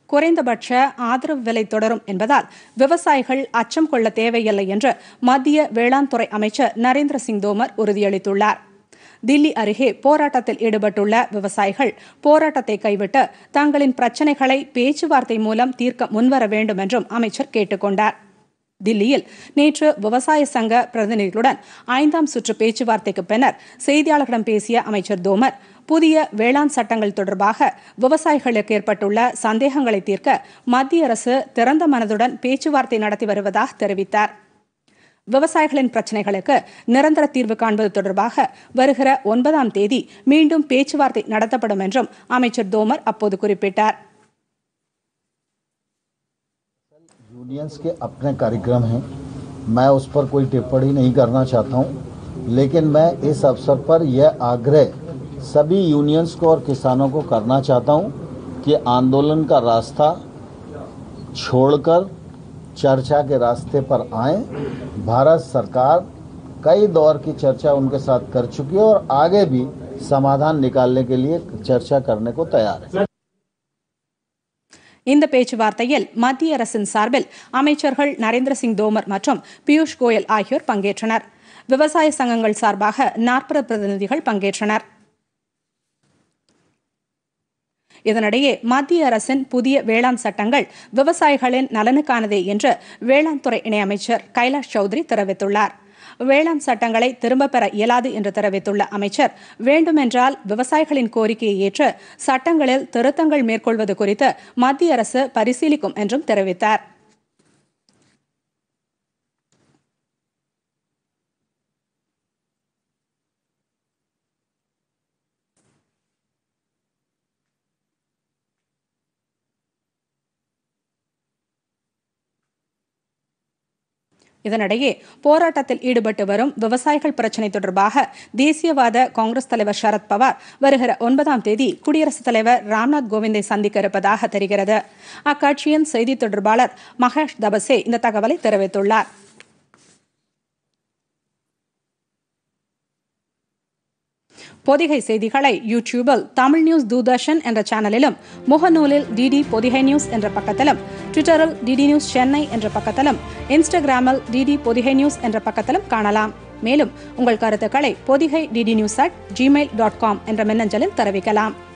குறைந்தபட்ச ஆதரவு விலை தொடரும் என்பதால் விவசாயிகள் அச்சம் கொள்ள தேவையில்லை என்று மத்திய வேளாண் துறை அமைச்சர் நரேந்திர சிங் தோமர் உறுதியளித்துள்ளார் தில்லி அருகே போராட்டத்தில் ஈடுபட்டுள்ள விவசாயிகள் போராட்டத்தை கைவிட்டு தங்களின் பிரச்சினைகளை பேச்சுவார்த்தை மூலம் தீர்க்க முன்வர வேண்டும் என்றும் அமைச்சர் கேட்டுக் கொண்டார் தில்லியில் நேற்று விவசாய சங்க பிரதிநிதிகளுடன் ஐந்தாம் சுற்று பேச்சுவார்த்தைக்கு பின்னர் செய்தியாளர்களிடம் பேசிய அமைச்சர் தோமர் புதிய வேளாண் சட்டங்கள் தொடர்பாக விவசாயிகளுக்கு ஏற்பட்டுள்ள சந்தேகங்களை தீர்க்க மத்திய அரசு திறந்த மனதுடன் பேச்சுவார்த்தை நடத்தி வருவதாக தெரிவித்தார் விவசாயிகளின் பிரச்சினைகளுக்கு நிரந்தர தீர்வு காண்பது தொடர்பாக வருகிற ஒன்பதாம் தேதி மீண்டும் பேச்சுவார்த்தை நடத்தப்படும் என்றும் அமைச்சர் தோமர் அப்போது குறிப்பிட்டார் यूनियंस के अपने कार्यक्रम हैं मैं उस पर कोई टिप्पणी नहीं करना चाहता हूं लेकिन मैं इस अवसर पर यह आग्रह सभी यूनियंस को और किसानों को करना चाहता हूं कि आंदोलन का रास्ता छोड़कर चर्चा के रास्ते पर आए भारत सरकार कई दौर की चर्चा उनके साथ कर चुकी है और आगे भी समाधान निकालने के लिए चर्चा करने को तैयार है இந்த பேச்சுவார்த்தையில் மத்திய அரசின் சார்பில் அமைச்சர்கள் நரேந்திர சிங் தோமர் மற்றும் பியூஷ் கோயல் ஆகியோர் பங்கேற்றனர் விவசாய சங்கங்கள் சார்பாக நாற்பது பிரதிநிதிகள் பங்கேற்றனர் இதனிடையே மத்திய அரசின் புதிய வேளாண் சட்டங்கள் விவசாயிகளின் நலனுக்கானதே என்று வேளாண் துறை இணையமைச்சர் கைலாஷ் சௌத்ரி தெரிவித்துள்ளார் வேளாண் சட்டங்களை திரும்பப் பெற இயலாது என்று தெரிவித்துள்ள அமைச்சர் வேண்டுமென்றால் விவசாயிகளின் கோரிக்கையை ஏற்று சட்டங்களில் திருத்தங்கள் மேற்கொள்வது குறித்து மத்திய அரசு பரிசீலிக்கும் என்றும் தெரிவித்தார் இதனிடையே போராட்டத்தில் ஈடுபட்டு வரும் விவசாயிகள் பிரச்சினை தொடர்பாக தேசியவாத காங்கிரஸ் தலைவர் சரத் பவார் வருகிற ஒன்பதாம் தேதி குடியரசுத் தலைவர் ராம்நாத் கோவிந்தை சந்திக்க இருப்பதாக தெரிகிறது அக்கட்சியின் செய்தி தொடர்பாளர் மகேஷ் தபசே இந்த தகவலை தெரிவித்துள்ளார் பொதிகை செய்திகளை யூடியூபில் தமிழ் நியூஸ் தூர்தர்ஷன் என்ற சேனலிலும் முகநூலில் டிடி பொதிகை நியூஸ் என்ற பக்கத்திலும் ட்விட்டரில் டிடி நியூஸ் சென்னை என்ற பக்கத்திலும் இன்ஸ்டாகிராமில் டிடி பொதிகை நியூஸ் என்ற பக்கத்திலும் காணலாம் மேலும் உங்கள் கருத்துக்களை Podhigai DD news at Gmail dot com என்ற மின்னஞ்சலில் தெரிவிக்கலாம்